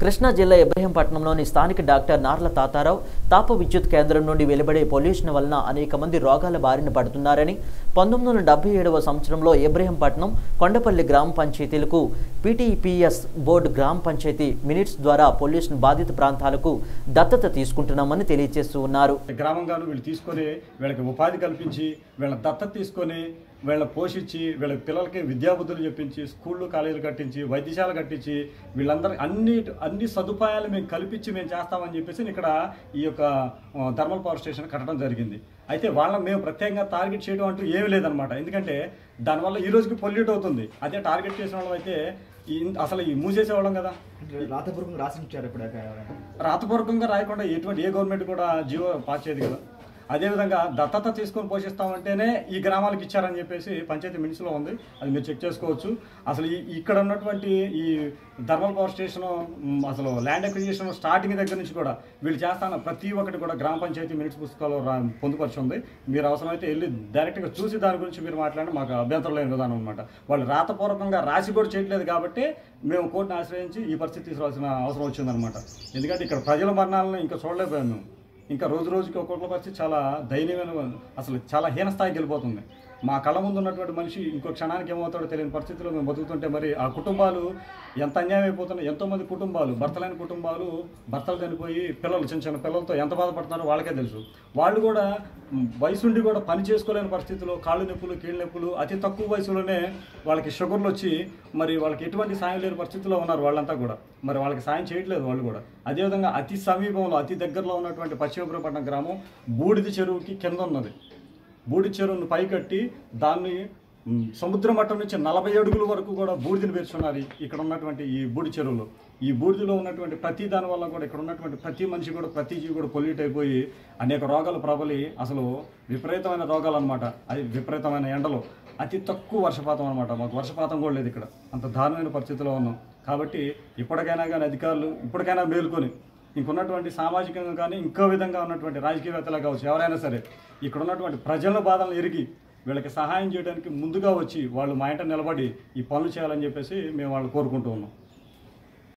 కృష్ణా జిల్లా ఇబ్రహీంపట్నంలోని స్థానిక డాక్టర్ నార్ల తాతారావు తాప విద్యుత్ కేంద్రం నుండి వెలువడే పొల్యూషన్ వలన అనేక మంది రోగాల బారిన పడుతున్నారని పంతొమ్మిది వందల డెబ్బై ఏడవ సంవత్సరంలో ఇబ్రహీంపట్నం కొండపల్లి గ్రామ పంచాయతీలకు పీటీపీఎస్ బోర్డు గ్రామ పంచాయతీ మినిట్స్ ద్వారా పొల్యూషన్ బాధిత ప్రాంతాలకు దత్తత తీసుకుంటున్నామని తెలియజేస్తూ ఉన్నారు గ్రామంగాను వీళ్ళు తీసుకొని వీళ్ళకి ఉపాధి కల్పించి వీళ్ళ దత్తత తీసుకొని వీళ్ళ పోషించి వీళ్ళ పిల్లలకి విద్యాబుద్ధులు చెప్పించి స్కూళ్ళు కాలేజీలు కట్టించి వైద్యశాల కట్టించి వీళ్ళందరూ అన్ని అన్ని సదుపాయాలు మేము కల్పించి మేము చేస్తామని చెప్పేసి ఇక్కడ ఈ యొక్క ఆ, థర్మల్ పవర్ స్టేషన్ కట్టడం జరిగింది అయితే వాళ్ళని మేము ప్రత్యేకంగా టార్గెట్ చేయడం అంటూ ఏమీ లేదనమాట ఎందుకంటే దానివల్ల ఈ రోజుకి పొల్యూట్ అవుతుంది అదే టార్గెట్ చేసిన వాళ్ళం అయితే ఈ అసలు ఈ మూసేసేవాళ్ళం కదా రాతపూర్వకంగా రాసి ఉంచారు ఇప్పుడు ఎవరైనా రాతపూర్వకంగా రాయకుండా ఎటువంటి ఏ గవర్నమెంట్ కూడా జీవో పాస్ చేయదు కదా అదేవిధంగా దత్తత తీసుకొని పోషిస్తామంటేనే ఈ గ్రామాలకు ఇచ్చారని చెప్పేసి పంచాయతీ మినిట్స్లో ఉంది అది మీరు చెక్ చేసుకోవచ్చు అసలు ఈ ఇక్కడ ఉన్నటువంటి ఈ థర్మల్ పవర్ స్టేషన్ అసలు ల్యాండ్ అక్విజిషన్ స్టార్టింగ్ దగ్గర నుంచి కూడా వీళ్ళు చేస్తాన ప్రతి ఒక్కటి కూడా గ్రామ పంచాయతీ మినిట్స్ పుస్తకాలు రా పొందుపరిచి ఉంది మీరు అవసరమైతే వెళ్ళి డైరెక్ట్గా చూసి దాని గురించి మీరు మాట్లాడి మాకు అభ్యంతరం లేని విధానం అనమాట వాళ్ళు రాతపూర్వకంగా రాసి కూడా చేయట్లేదు కాబట్టి మేము కోర్టును ఆశ్రయించి ఈ పరిస్థితి తీసుకురావాల్సిన అవసరం వచ్చిందనమాట ఎందుకంటే ఇక్కడ ప్రజల మరణాలను ఇంకా చూడలేకపోయాం మేము ఇంకా రోజు రోజుకి ఒక్కొక్క పరిస్థితి చాలా దయనీయమైన అసలు చాలా హీన స్థాయికి వెళ్ళిపోతుంది మా కళ్ళ ముందు ఉన్నటువంటి మనిషి ఇంకో క్షణానికి ఏమవుతాడో తెలియని పరిస్థితిలో మేము బతుకుతుంటే మరి ఆ కుటుంబాలు ఎంత అన్యాయం అయిపోతున్నాయి ఎంతోమంది కుటుంబాలు భర్తలేని కుటుంబాలు భర్తలు చనిపోయి పిల్లలు చిన్న చిన్న పిల్లలతో ఎంత బాధపడుతున్నారో వాళ్ళకే తెలుసు వాళ్ళు కూడా మ్, వయసుండి కూడా పని చేసుకోలేని పరిస్థితిలో కాళ్ళు నొప్పులు కీళ్ళ నొప్పులు అతి తక్కువ వయసులోనే వాళ్ళకి షుగర్లు వచ్చి మరి వాళ్ళకి ఎటువంటి సాయం లేని పరిస్థితిలో ఉన్నారు వాళ్ళంతా కూడా మరి వాళ్ళకి సాయం చేయట్లేదు వాళ్ళు కూడా అదేవిధంగా అతి సమీపంలో అతి దగ్గరలో ఉన్నటువంటి పశ్చిమపురపట్నం గ్రామం బూడిద చెరువుకి కింద ఉన్నది బూడి చెరువును పైకట్టి దాన్ని మ్, సముద్ర మట్టం నుంచి నలభై అడుగుల వరకు కూడా బూడిదని పేర్చున్నారు ఈ- ఇక్కడ ఉన్నటువంటి ఈ బూడి చెరువులో ఈ బూడిదలో ఉన్నటువంటి ప్రతి దాని వల్ల కూడా ఇక్కడ ఉన్నటువంటి ప్రతి మనిషి కూడా ప్రతి జీవి కూడా పొల్యూట్ అయిపోయి అనేక రోగాలు ప్రబలి అసలు విపరీతమైన రోగాలు అనమాట అది విపరీతమైన ఎండలు అతి తక్కువ వర్షపాతం అనమాట మాకు వర్షపాతం కూడా లేదు ఇక్కడ అంత దారుణమైన పరిస్థితిలో ఉన్నాం కాబట్టి ఇప్పటికైనా కానీ అధికారులు ఇప్పటికైనా మేల్కొని ఇంకున్నటువంటి సామాజికంగా కానీ ఇంకో విధంగా ఉన్నటువంటి రాజకీయవేత్తలు కావచ్చు ఎవరైనా సరే ఇక్కడ ఉన్నటువంటి ప్రజల బాధలను ఎరిగి వీళ్ళకి సహాయం చేయడానికి ముందుగా వచ్చి వాళ్ళు మా ఇంట నిలబడి ఈ పనులు చేయాలని చెప్పేసి మేము వాళ్ళు కోరుకుంటూ ఉన్నాం